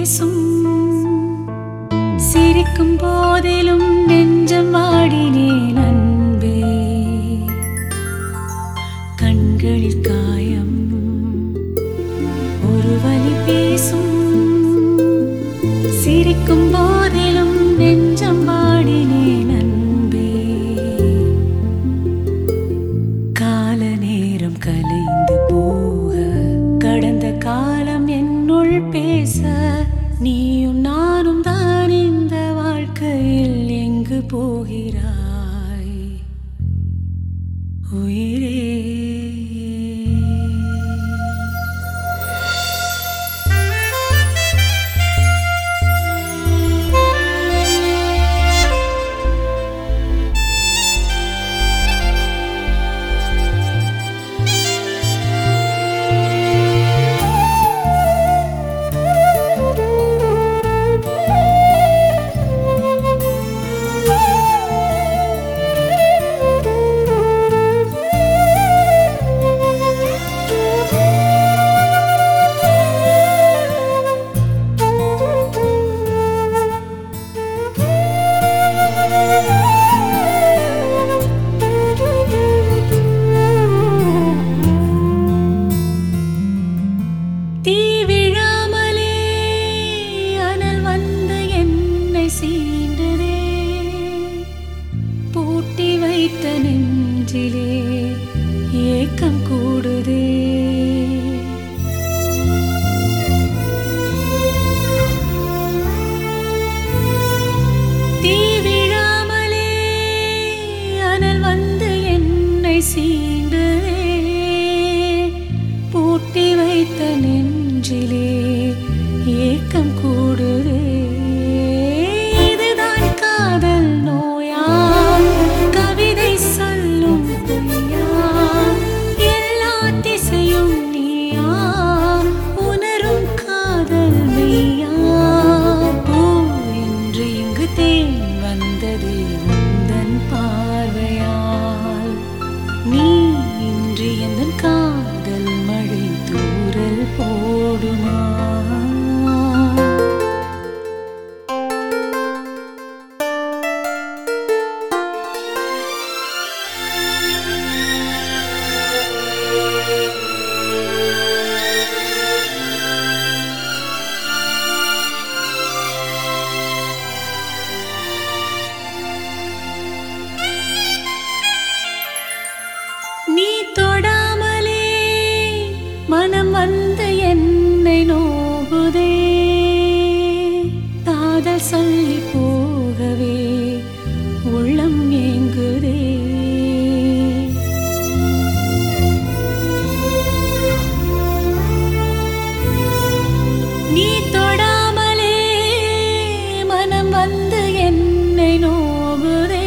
பேசும் சிரிக்கும் போதிலும் நெஞ்சம் வாடினேன் அன்பே கண்களில் காயம் ஒரு வழி பேசும் சிரிக்கும் போதிலும் நெஞ்சம் வாடினேன் அன்பே கால நேரம் கலைந்து போக கடந்த காலம் என்னுள் பேச நீயும் நானும் தான் இந்த வாழ்க்கையில் எங்கு போகிறாய் உயிரே தீ விழாமலே அனல் வந்து என்னை சீண்டதே பூட்டி வைத்த நெஞ்சிலே ஏக்கம் கூடுதே தீ விழாமலே அனல் வந்து என்னை சீண்டதே பூட்டி வைத்த நெஞ்சிலே ஏக்கம் கூடுதே இதுதான் காதல் நோயா கவிதை சொல்லும் பொய்யா எல்லா திசையும் நீயா உணரும் காதல் மெய்யா பூ என்று இங்கு தேன் வந்ததே உந்தன் பார்வையால் நீ இன்று எந்த காதல் மழை தூரல் போடுமா நீ தொடாமலே மனம் வந்து என்னை நோகுதே காதல் சொல்லி போகவே உள்ளம் ஏங்குதே நீ தொடாமலே மனம் வந்து என்னை நோகுதே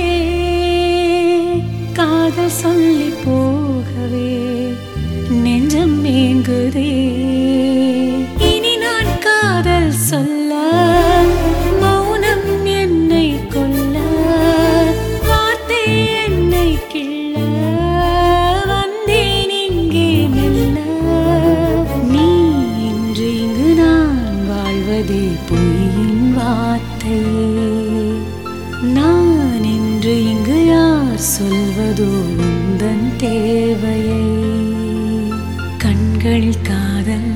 காதல் சொல்லி போகவே நெஞ்சம் ஏங்குதே இனி நான் காதல் சொல்ல மௌனம் என்னை கொல்ல வார்த்தை என்னை கிள்ள வந்தேன் இங்கே மெல்ல நீ இன்று இங்கு நான் வாழ்வதே பொய்யின் வார்த்தையே நான் இன்று இங்கு யார் சொல்வதோ உந்தன் தேவையை கண்களில் காதல்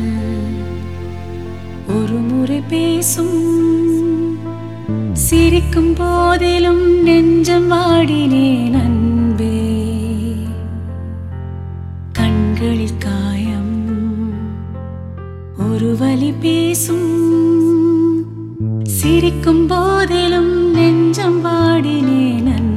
ஒரு முறை பேசும் சிரிக்கும் போதிலும் நெஞ்சம் வாடினேன் அன்பே கண்களில் காயம் ஒரு வழி பேசும் சிரிக்கும் போதிலும் நெஞ்சம் வாடினேன் அன்பே